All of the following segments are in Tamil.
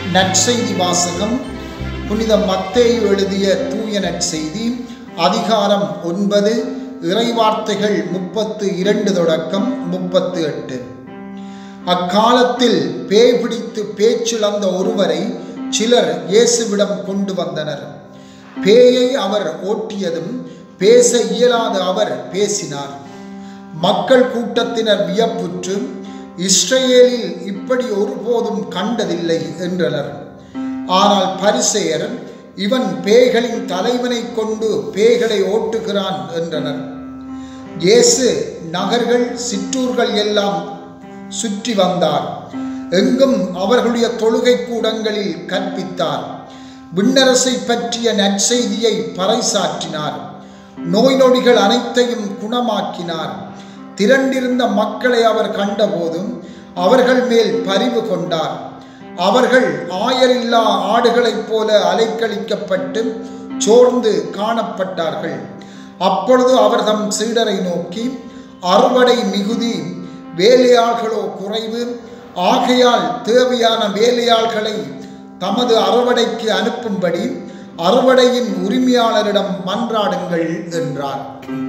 நற்செய்தி வாசகம் புனித மத்தேயு எழுதிய தூய நற்செய்தி அதிகாரம் ஒன்பது இறைவார்த்தைகள் முப்பத்து இரண்டு தொடக்கம் முப்பத்து எட்டு அக்காலத்தில் பேய் பிடித்து பேச்சிழந்த ஒருவரை சிலர் இயேசுவிடம் கொண்டு வந்தனர் பேயை அவர் ஓட்டியதும் பேச இயலாத அவர் பேசினார் மக்கள் கூட்டத்தினர் வியப்புற்று இஸ்ரேலில் இப்படி ஒருபோதும் கண்டதில்லை என்றனர் ஆனால் பரிசெயர் இவன் பேய்களின் தலைவனை கொண்டு பேய்களை ஓட்டுகிறான் என்றனர் இயேசு நகர்கள் சிற்றூர்கள் எல்லாம் சுற்றி வந்தார் எங்கும் அவர்களுடைய தொழுகை கூடங்களில் கற்பித்தார் விண்ணரசை பற்றிய நற்செய்தியை பறைசாற்றினார் நோய் நொடிகள் அனைத்தையும் குணமாக்கினார் திரண்டிருந்த மக்களை அவர் கண்டபோதும் அவர்கள் மேல் பரிவு கொண்டார் அவர்கள் ஆயரில்லா ஆடுகளைப் போல அலைக்கழிக்கப்பட்டு சோர்ந்து காணப்பட்டார்கள் அப்பொழுது அவர் தம் சீடரை நோக்கி அறுவடை மிகுதி வேலையாள்களோ குறைவு ஆகையால் தேவையான வேலையாள்களை தமது அறுவடைக்கு அனுப்பும்படி அறுவடையின் உரிமையாளரிடம் மன்றாடுங்கள் என்றார்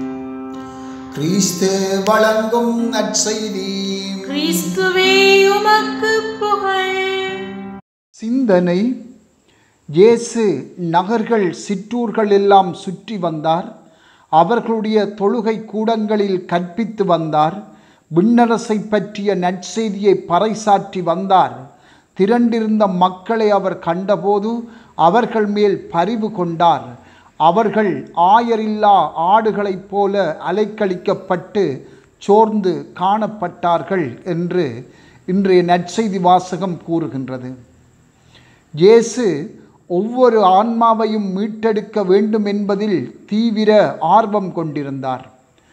கிறிஸ்து வழங்கும் நற்செய்தி கிறிஸ்துவே உமக்கு புகழ் சிந்தனை இயேசு நகர்கள் சிற்றூர்கள் எல்லாம் சுற்றி வந்தார் அவர்களுடைய தொழுகை கூடங்களில் கற்பித்து வந்தார் விண்ணரசை பற்றிய நற்செய்தியை பறைசாற்றி வந்தார் திரண்டிருந்த மக்களை அவர் கண்டபோது அவர்கள் மேல் பரிவு கொண்டார் அவர்கள் ஆயரில்லா ஆடுகளைப் போல அலைக்கழிக்கப்பட்டு சோர்ந்து காணப்பட்டார்கள் என்று இன்றைய நற்செய்தி வாசகம் கூறுகின்றது இயேசு ஒவ்வொரு ஆன்மாவையும் மீட்டெடுக்க வேண்டும் என்பதில் தீவிர ஆர்வம் கொண்டிருந்தார்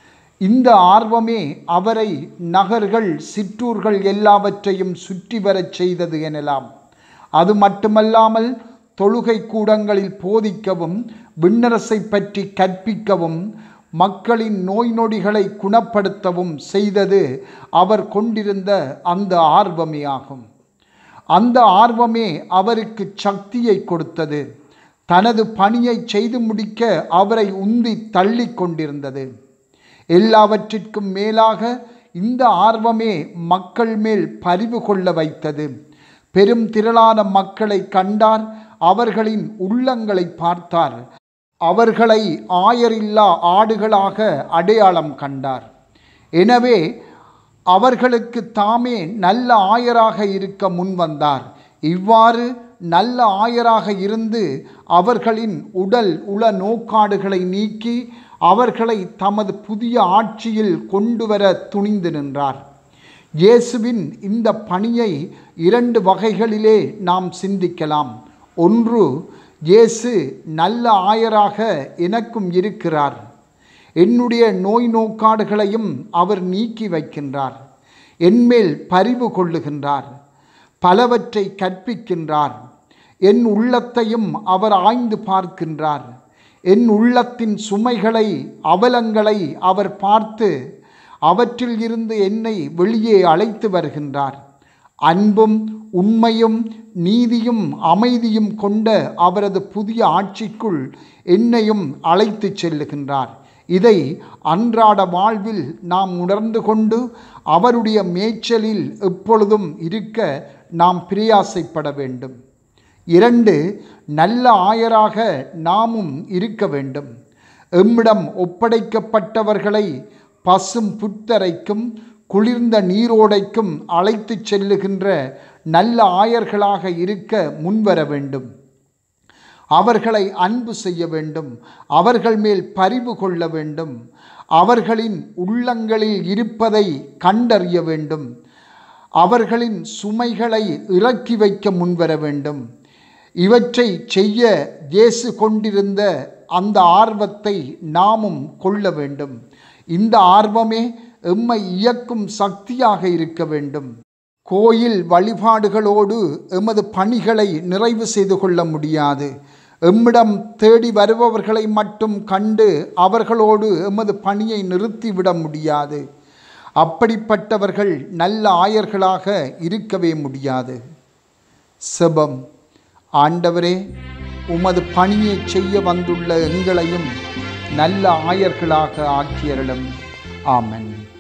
இந்த ஆர்வமே அவரை நகர்கள் சிற்றூர்கள் எல்லாவற்றையும் சுற்றி வரச் செய்தது எனலாம் அது மட்டுமல்லாமல் தொழுகை கூடங்களில் போதிக்கவும் விண்ணரசை பற்றி கற்பிக்கவும் மக்களின் நோய் நொடிகளை குணப்படுத்தவும் செய்தது அவர் கொண்டிருந்த அந்த ஆர்வமே ஆகும் அந்த ஆர்வமே அவருக்கு சக்தியை கொடுத்தது தனது பணியை செய்து முடிக்க அவரை உந்தி தள்ளி கொண்டிருந்தது எல்லாவற்றிற்கும் மேலாக இந்த ஆர்வமே மக்கள் மேல் பரிவு கொள்ள வைத்தது பெரும் திரளான மக்களை கண்டார் அவர்களின் உள்ளங்களை பார்த்தார் அவர்களை ஆயரில்லா ஆடுகளாக அடையாளம் கண்டார் எனவே அவர்களுக்கு தாமே நல்ல ஆயராக இருக்க முன்வந்தார் இவ்வாறு நல்ல ஆயராக இருந்து அவர்களின் உடல் உள நோக்காடுகளை நீக்கி அவர்களை தமது புதிய ஆட்சியில் கொண்டு வர துணிந்து நின்றார் இயேசுவின் இந்த பணியை இரண்டு வகைகளிலே நாம் சிந்திக்கலாம் ஒன்று இயேசு நல்ல ஆயராக எனக்கும் இருக்கிறார் என்னுடைய நோய் நோக்காடுகளையும் அவர் நீக்கி வைக்கின்றார் என்மேல் பரிவு கொள்ளுகின்றார் பலவற்றை கற்பிக்கின்றார் என் உள்ளத்தையும் அவர் ஆய்ந்து பார்க்கின்றார் என் உள்ளத்தின் சுமைகளை அவலங்களை அவர் பார்த்து அவற்றில் இருந்து என்னை வெளியே அழைத்து வருகின்றார் அன்பும் உண்மையும் நீதியும் அமைதியும் கொண்ட அவரது புதிய ஆட்சிக்குள் என்னையும் அழைத்து செல்லுகின்றார் இதை அன்றாட வாழ்வில் நாம் உணர்ந்து கொண்டு அவருடைய மேய்ச்சலில் எப்பொழுதும் இருக்க நாம் பிரயாசைப்பட வேண்டும் இரண்டு நல்ல ஆயராக நாமும் இருக்க வேண்டும் எம்மிடம் ஒப்படைக்கப்பட்டவர்களை பசும் புத்தரைக்கும் குளிர்ந்த நீரோடைக்கும் அழைத்து செல்லுகின்ற நல்ல ஆயர்களாக இருக்க முன்வர வேண்டும் அவர்களை அன்பு செய்ய வேண்டும் அவர்கள் மேல் பரிவு கொள்ள வேண்டும் அவர்களின் உள்ளங்களில் இருப்பதை கண்டறிய வேண்டும் அவர்களின் சுமைகளை இறக்கி வைக்க முன்வர வேண்டும் இவற்றை செய்ய இயேசு கொண்டிருந்த அந்த ஆர்வத்தை நாமும் கொள்ள வேண்டும் இந்த ஆர்வமே எம்மை இயக்கும் சக்தியாக இருக்க வேண்டும் கோயில் வழிபாடுகளோடு எமது பணிகளை நிறைவு செய்து கொள்ள முடியாது எம்மிடம் தேடி வருபவர்களை மட்டும் கண்டு அவர்களோடு எமது பணியை நிறுத்திவிட முடியாது அப்படிப்பட்டவர்கள் நல்ல ஆயர்களாக இருக்கவே முடியாது செபம் ஆண்டவரே உமது பணியை செய்ய வந்துள்ள எங்களையும் நல்ல ஆயர்களாக ஆக்கியருளும் ஆமென்